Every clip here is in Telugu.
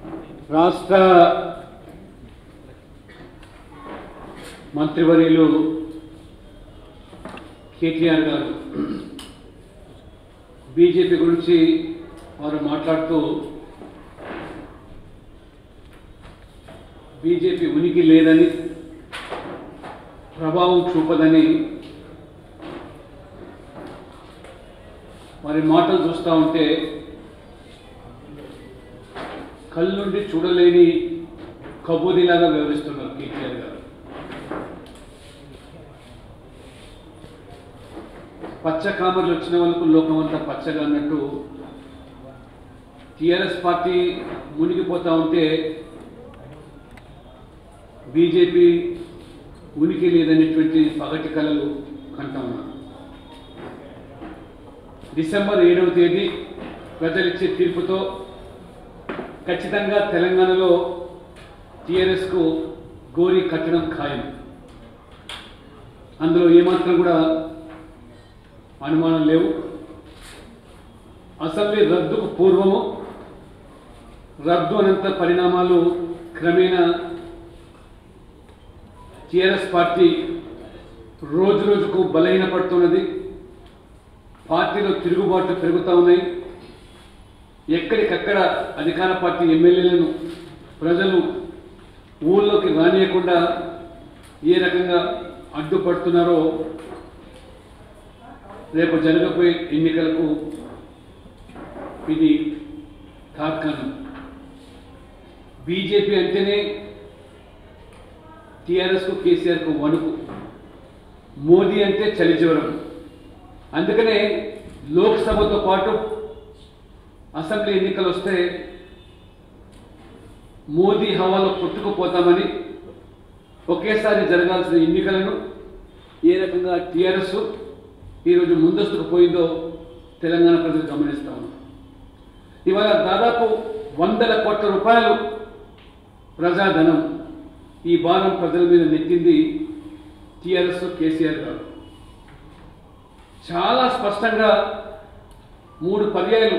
రాష్ట్ర మంత్రివర్యులు కేటీఆర్ గారు బీజేపీ గురించి వారు మాట్లాడుతూ బీజేపీ ఉనికి లేదని ప్రభావం చూపదని వారి మాటలు చూస్తూ ఉంటే కళ్ళుండి చూడలేని కబూరిలాగా వివరిస్తున్నారు కేటీఆర్ గారు పచ్చ కామర్లు వచ్చిన వాళ్ళకు లోకమంతా పచ్చగా అన్నట్టు టిఆర్ఎస్ పార్టీ మునిగిపోతా ఉంటే బీజేపీ ఉనికి లేదనేటువంటి పగటి కళలు కంటా ఉన్నారు డిసెంబర్ ఏడవ తేదీ ప్రజలిచ్చే తీర్పుతో ఖచ్చితంగా తెలంగాణలో టీఆర్ఎస్కు గోరీ కట్టడం ఖాయం అందులో ఏమాత్రం కూడా అనుమానం లేవు అసెంబ్లీ రద్దుకు పూర్వము రద్దు అనంత పరిణామాలు క్రమేణా టిఆర్ఎస్ పార్టీ రోజు రోజుకు బలహీనపడుతున్నది పార్టీలో తిరుగుబాట్లు పెరుగుతూ ఉన్నాయి ఎక్కడికక్కడ అధికార పార్టీ ఎమ్మెల్యేలను ప్రజలు ఊళ్ళోకి రానియకుండా ఏ రకంగా అడ్డుపడుతున్నారో రేపు జరగబోయే ఎన్నికలకు ఇది తాత్కాలం బీజేపీ అంటేనే టీఆర్ఎస్కు కేసీఆర్కు వణుకు మోదీ అంటే చలిజ్వరం అందుకనే లోక్సభతో పాటు అసెంబ్లీ ఎన్నికలు వస్తే మోదీ హవాలో కొట్టుకుపోతామని ఒకేసారి జరగాల్సిన ఎన్నికలను ఏ రకంగా టీఆర్ఎస్ ఈరోజు ముందస్తుకు పోయిందో తెలంగాణ ప్రజలు గమనిస్తా ఉన్నారు ఇవాళ దాదాపు వందల కోట్ల రూపాయలు ప్రజాధనం ఈ భారం ప్రజల మీద నెట్టింది టీఆర్ఎస్ కేసీఆర్ గారు చాలా స్పష్టంగా మూడు పర్యాయాలు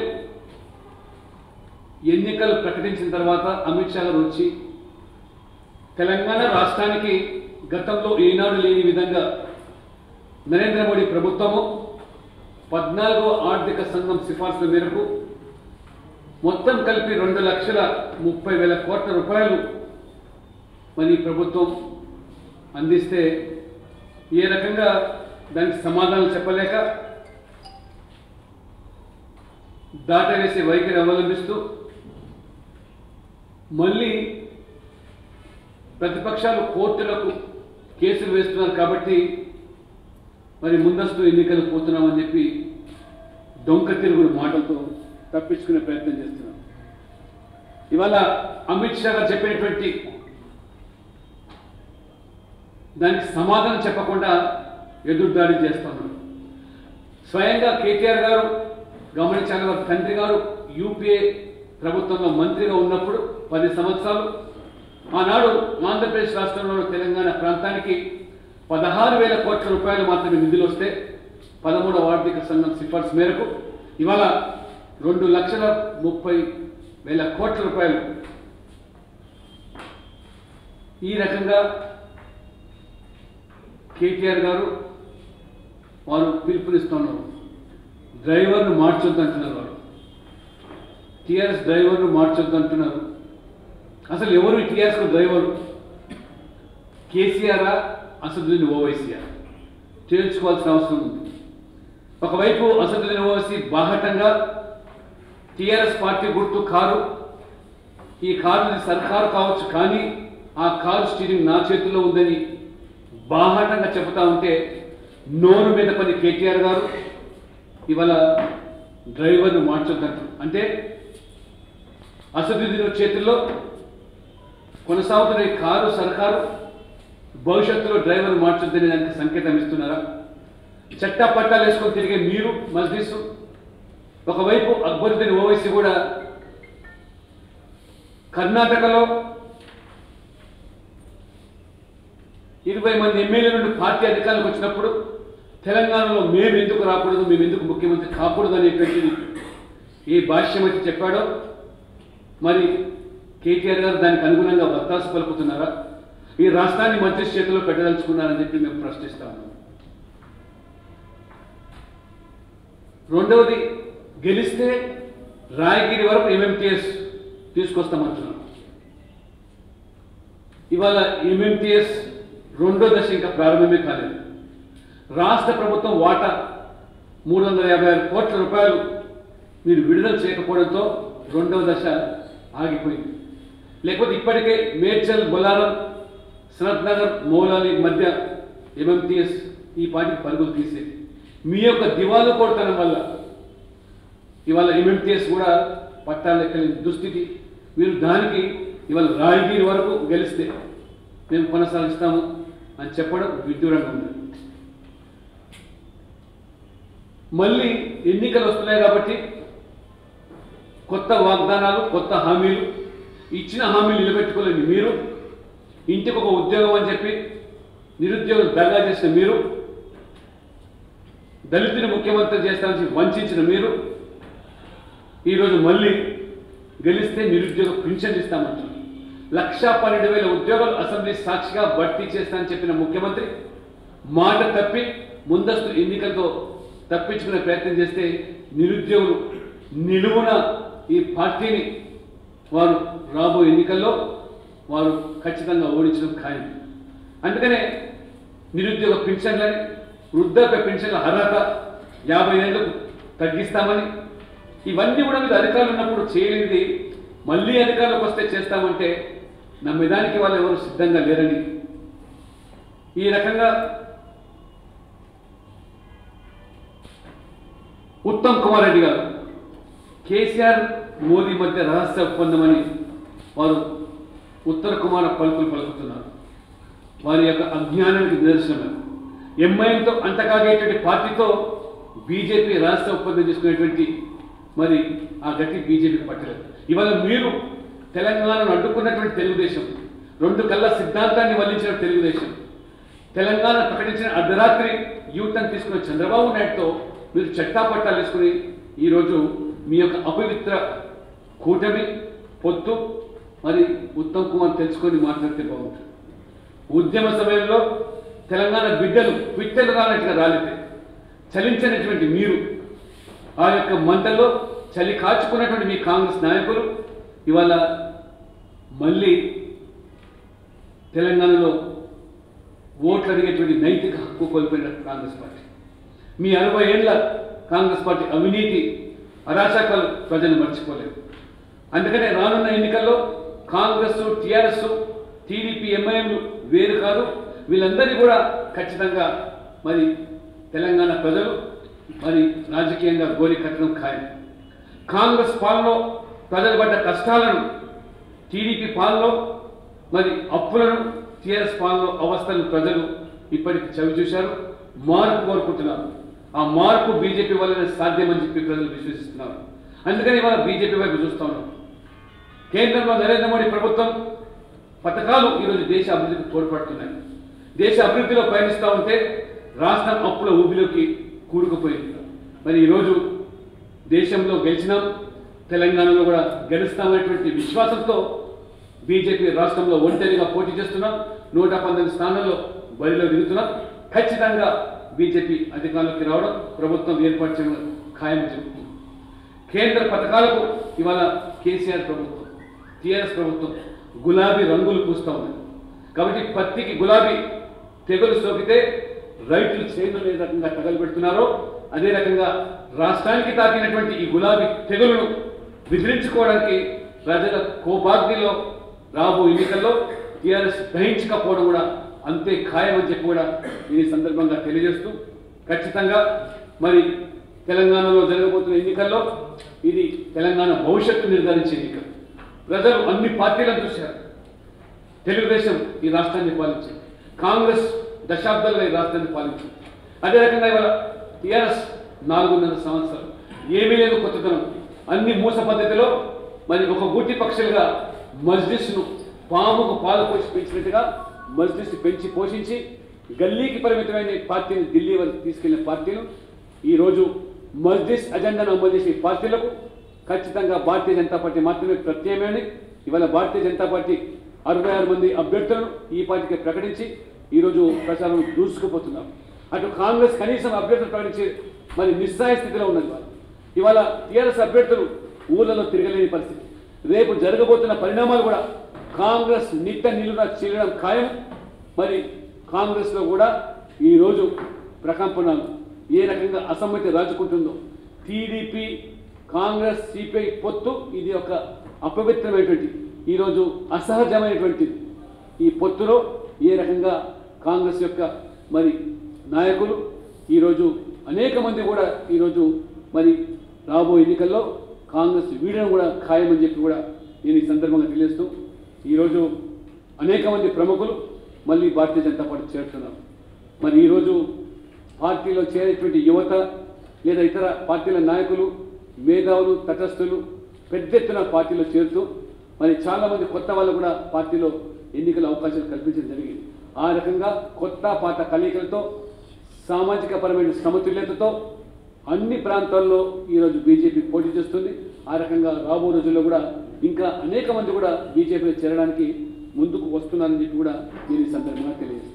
ఎన్నికలు ప్రకటించిన తర్వాత అమిత్ షా గారు వచ్చి తెలంగాణ రాష్ట్రానికి గతంలో ఏనాడు లేని విధంగా నరేంద్ర మోడీ ప్రభుత్వము పద్నాలుగో ఆర్థిక సంఘం సిఫార్సుల మేరకు మొత్తం కలిపి రెండు లక్షల ముప్పై వేల కోట్ల రూపాయలు మరి ప్రభుత్వం అందిస్తే ఏ రకంగా దానికి సమాధానం చెప్పలేక దాటవేసే వైఖరి అవలంబిస్తూ మళ్ళీ ప్రతిపక్షాలు కోర్టులకు కేసులు వేస్తున్నారు కాబట్టి మరి ముందస్తు ఎన్నికలు పోతున్నామని చెప్పి డొంక తిరుగుడు మాటలతో తప్పించుకునే ప్రయత్నం చేస్తున్నాం ఇవాళ అమిత్ షా గారు చెప్పినటువంటి దానికి సమాధానం చెప్పకుండా ఎదురుదాడి చేస్తున్నారు స్వయంగా కేటీఆర్ గారు గమనించాలి వారి తండ్రి గారు యూపీఏ ప్రభుత్వంలో మంత్రిగా ఉన్నప్పుడు పది సంవత్సరాలు ఆనాడు ఆంధ్రప్రదేశ్ రాష్ట్రంలో తెలంగాణ ప్రాంతానికి పదహారు వేల కోట్ల రూపాయలు మాత్రమే నిధులు వస్తే పదమూడవ ఆర్థిక సంఘం సిఫార్సు మేరకు ఇవాళ రెండు లక్షల ముప్పై వేల కోట్ల రూపాయలు ఈ రకంగా కేటీఆర్ గారు వారు పిలుపునిస్తున్నారు డ్రైవర్ను మార్చొద్దు అంటున్నారు వారు టీఆర్ఎస్ డ్రైవర్ను మార్చొద్దు అంటున్నారు అసలు ఎవరు టీఆర్ఎస్ డ్రైవరు కేసీఆరా అసదుద్దీన్ ఓవైసీఆర్ తేల్చుకోవాల్సిన అవసరం ఉంది ఒకవైపు అసదుద్దీన్ ఓవైసీ బాహటంగా టీఆర్ఎస్ పార్టీ గుర్తు కారు ఈ కారు సర్కారు కావచ్చు కానీ ఆ కారు స్టీరింగ్ నా చేతిలో ఉందని బాహాటంగా చెబుతా ఉంటే నోరు మీద పని కేటీఆర్ గారు ఇవాళ డ్రైవర్ను మార్చొద్దంటారు అంటే అసదుద్దీన్ చేతుల్లో కొనసాగుతున్న ఈ కారు సర్కారు భవిష్యత్తులో డ్రైవర్ మార్చొద్దని దానికి సంకేతం ఇస్తున్నారా చట్టా పట్టాలు వేసుకొని తిరిగే మీరు మజ్లిసు ఒకవైపు అక్బరుద్దీన్ ఓవైసీ కూడా కర్ణాటకలో ఇరవై మంది ఎమ్మెల్యేల నుండి పార్టీ అధికారులకు వచ్చినప్పుడు తెలంగాణలో మేము ఎందుకు రాకూడదు మేము ఎందుకు ముఖ్యమంత్రి కాకూడదు అనేటువంటిది ఏ భాష్యం అయితే చెప్పాడో మరి కేటీఆర్ గారు దానికి అనుగుణంగా వత్తాసు పలుకుతున్నారా ఈ రాష్ట్రాన్ని మంత్రి చేతిలో పెట్టదలుచుకున్నారని చెప్పి మేము ప్రశ్నిస్తా ఉన్నాం రెండవది గెలిస్తే రాయగిరి వరకు ఎంఎంటీఎస్ తీసుకొస్తామంటున్నాం ఇవాళ ఎంఎంటీఎస్ రెండో దశ ఇంకా ప్రారంభమే కాలేదు రాష్ట్ర ప్రభుత్వం వాటా మూడు వందల యాభై ఆరు కోట్ల రూపాయలు మీరు విడుదల చేయకపోవడంతో రెండవ దశ ఆగిపోయింది లేకపోతే ఇప్పటికే మేడ్చల్ బొలారం సనత్ నగర్ మౌలాలి మధ్య ఎంఎంటీఎస్ ఈ పాటికి పరుగులు తీసేది మీ యొక్క దివాలు కొడతనం వల్ల ఇవాళ ఎంఎంటీఎస్ కూడా పట్టాలెక్కలేని దుస్థితి మీరు దానికి ఇవాళ రాయగిరి వరకు గెలిస్తే మేము కొనసాగిస్తాము అని చెప్పడం విడ్డూరంగా ఉంది మళ్ళీ ఎన్నికలు వస్తున్నాయి కాబట్టి కొత్త వాగ్దానాలు కొత్త హామీలు ఇచ్చిన హామీలు నిలబెట్టుకోలేని మీరు ఇంటికి ఒక ఉద్యోగం అని చెప్పి నిరుద్యోగం దగా చేసిన మీరు దళితుని ముఖ్యమంత్రి చేస్తానని వంచిన మీరు ఈరోజు మళ్ళీ గెలిస్తే నిరుద్యోగ పింఛన్ ఇస్తామంటున్నారు లక్ష పన్నెండు వేల ఉద్యోగాలు అసెంబ్లీ సాక్షిగా భర్తీ చేస్తానని చెప్పిన ముఖ్యమంత్రి మాట తప్పి ముందస్తు ఎన్నికలతో తప్పించుకునే ప్రయత్నం చేస్తే నిరుద్యోగులు నిలువున ఈ పార్టీని వారు రాబోయే ఎన్నికల్లో వారు ఖచ్చితంగా ఓడించడం ఖాయం అందుకనే నిరుద్యోగ పెన్షన్లని వృద్ధాప్య పెన్షన్ల అర్హత యాభై ఏళ్లకు తగ్గిస్తామని ఇవన్నీ కూడా మీరు అధికారులు ఉన్నప్పుడు చేయలేనిది మళ్ళీ అధికారులకు వస్తే చేస్తామంటే నమ్మేదానికి వాళ్ళు ఎవరు సిద్ధంగా లేరని ఈ రకంగా ఉత్తమ్ కుమార్ రెడ్డి గారు కేసీఆర్ మోదీ మధ్య రహస్య ఒప్పందమని వారు ఉత్తర కుమార పలుకులు పలుకుతున్నారు వారి యొక్క అజ్ఞానానికి నిదర్శనం ఎంఐఎంతో అంతకాగేటువంటి పార్టీతో బీజేపీ రహస్య ఒప్పందం చేసుకునేటువంటి మరి ఆ గట్టి బీజేపీకి పట్టలేదు ఇవాళ మీరు తెలంగాణను అడ్డుకున్నటువంటి తెలుగుదేశం రెండు కళ్ళ సిద్ధాంతాన్ని వల్లించిన తెలుగుదేశం తెలంగాణ ప్రకటించిన అర్ధరాత్రి యూటర్న్ తీసుకున్న చంద్రబాబు నాయుడుతో మీరు చట్టాపట్టాలు వేసుకుని ఈరోజు మీ యొక్క అపవిత్ర కూటమి పొత్తు మరి ఉత్తమ్ కుమార్ తెలుసుకొని మాట్లాడితే బాగుంటుంది ఉద్యమ సమయంలో తెలంగాణ బిడ్డలు పిట్టలు రానట్టుగా రాలితే చలించినటువంటి మీరు ఆ యొక్క మంటల్లో చలి కాచుకున్నటువంటి మీ కాంగ్రెస్ నాయకులు ఇవాళ మళ్ళీ తెలంగాణలో ఓట్లు అడిగేటువంటి నైతిక హక్కు కోల్పోయిన కాంగ్రెస్ పార్టీ మీ అరవై ఏళ్ల కాంగ్రెస్ పార్టీ అవినీతి అరాచకాలు ప్రజలు మర్చిపోలేదు అందుకనే రానున్న ఎన్నికల్లో కాంగ్రెస్ టీఆర్ఎస్ టీడీపీ ఎంఐఎంలు వేరు కాదు వీళ్ళందరినీ కూడా ఖచ్చితంగా మరి తెలంగాణ ప్రజలు మరి రాజకీయంగా గోరి కట్టడం ఖాయం కాంగ్రెస్ పాలనలో ప్రజలు పడ్డ కష్టాలను టీడీపీ పాలనలో మరి అప్పులను టీఆర్ఎస్ పాలనలో అవస్థలను ప్రజలు ఇప్పటికి చవి చూశారు మార్పు కోరుకుంటున్నారు ఆ మార్పు బీజేపీ వల్లనే సాధ్యమని చెప్పి ప్రజలు విశ్వసిస్తున్నారు అందుకని ఇవాళ బీజేపీ వైపు చూస్తా ఉన్నాం కేంద్రంలో నరేంద్ర మోడీ ప్రభుత్వం పథకాలు ఈరోజు దేశ అభివృద్ధికి తోడ్పడుతున్నాయి దేశ అభివృద్ధిలో పయనిస్తూ ఉంటే రాష్ట్రం అప్పుల ఊబిలోకి కూడుకుపోయింది మరి ఈరోజు దేశంలో గెలిచినాం తెలంగాణలో కూడా గెలుస్తామనేటువంటి విశ్వాసంతో బీజేపీ రాష్ట్రంలో ఒంటరిగా పోటీ చేస్తున్నాం నూట పంతొమ్మిది స్థానాల్లో బరిలో దిగుతున్నాం ఖచ్చితంగా బీజేపీ అధికారంలోకి రావడం ప్రభుత్వం ఏర్పాటు చేయడం ఖాయం చెబుతుంది కేంద్ర పథకాలకు ఇవాళ కేసీఆర్ ప్రభుత్వం టీఆర్ఎస్ ప్రభుత్వం గులాబీ రంగులు పూస్తా ఉంది కాబట్టి పత్తికి గులాబీ తెగులు సోకితే రైతులు చేతులు ఏ రకంగా తగలబెడుతున్నారో అదే రకంగా రాష్ట్రానికి తాకినటువంటి ఈ గులాబీ తెగులను విదిలించుకోవడానికి ప్రజల కోపాగ్నిలో రాబో ఎన్నికల్లో టీఆర్ఎస్ గ్రహించకపోవడం కూడా అంతే ఖాయమని చెప్పి కూడా ఈ సందర్భంగా తెలియజేస్తూ ఖచ్చితంగా మరి తెలంగాణలో జరగబోతున్న ఎన్నికల్లో ఇది తెలంగాణ భవిష్యత్తు నిర్ధారించే ఎన్నిక ప్రజలు అన్ని పార్టీలను చూశారు తెలుగుదేశం ఈ రాష్ట్రాన్ని పాలించింది కాంగ్రెస్ దశాబ్దాలుగా ఈ రాష్ట్రాన్ని పాలించింది అదే రకంగా ఇవాళ టీఆర్ఎస్ నాలుగున్నర సంవత్సరాలు ఏమీ లేదు కొత్తదనం అన్ని మూస పద్ధతిలో మరి ఒక గూటి పక్షులుగా మజ్లిస్ను పాముకు పాలు పోసి పెంచినట్టుగా మజ్లిస్ పెంచి పోషించి గల్లీకి పరిమితమైన పార్టీని ఢిల్లీ వరకు తీసుకెళ్లిన పార్టీలు ఈరోజు మజ్లిస్ అజెండాను అమలు చేసే పార్టీలకు ఖచ్చితంగా భారతీయ జనతా పార్టీ మాత్రమే ప్రత్యామ్నాయాన్ని ఇవాళ భారతీయ జనతా పార్టీ అరవై ఆరు మంది అభ్యర్థులను ఈ పార్టీకి ప్రకటించి ఈరోజు ప్రచారం దూసుకుపోతున్నారు అటు కాంగ్రెస్ కనీసం అభ్యర్థులు ప్రకటించి మరి నిస్సాయ స్థితిలో ఉన్నది వాళ్ళు ఇవాళ టీఆర్ఎస్ అభ్యర్థులు ఊళ్ళలో తిరగలేని పరిస్థితి రేపు జరగబోతున్న పరిణామాలు కూడా కాంగ్రెస్ నిట్ట నిలువ చేయడం ఖాయం మరి కాంగ్రెస్లో కూడా ఈరోజు ప్రకంపనలు ఏ రకంగా అసమ్మతి రాజుకుంటుందో టీడీపీ కాంగ్రెస్ సిపిఐ పొత్తు ఇది ఒక అపవిత్రమైనటువంటి ఈరోజు అసహజమైనటువంటిది ఈ పొత్తులో ఏ రకంగా కాంగ్రెస్ యొక్క మరి నాయకులు ఈరోజు అనేక మంది కూడా ఈరోజు మరి రాబో ఎన్నికల్లో కాంగ్రెస్ వీడడం కూడా ఖాయమని చెప్పి కూడా నేను ఈ సందర్భంగా తెలియజేస్తూ ఈరోజు అనేక మంది ప్రముఖులు మళ్ళీ భారతీయ జనతా పార్టీ చేరుతున్నారు మరి ఈరోజు పార్టీలో చేరేటువంటి యువత లేదా ఇతర పార్టీల నాయకులు మేధావులు తటస్థులు పెద్ద ఎత్తున పార్టీలో చేరుతూ మరి చాలామంది కొత్త వాళ్ళు కూడా పార్టీలో ఎన్నికల అవకాశాలు కల్పించడం జరిగింది ఆ రకంగా కొత్త పాత కలయికలతో సామాజిక పరమైన సమతుల్యతతో అన్ని ప్రాంతాల్లో ఈరోజు బీజేపీ పోటీ చేస్తుంది ఆ రకంగా రాబో రోజుల్లో కూడా ఇంకా అనేక మంది కూడా బీజేపీలో చేరడానికి ముందుకు వస్తున్నారని చెప్పి కూడా నేను ఈ సందర్భంగా తెలియజేస్తాను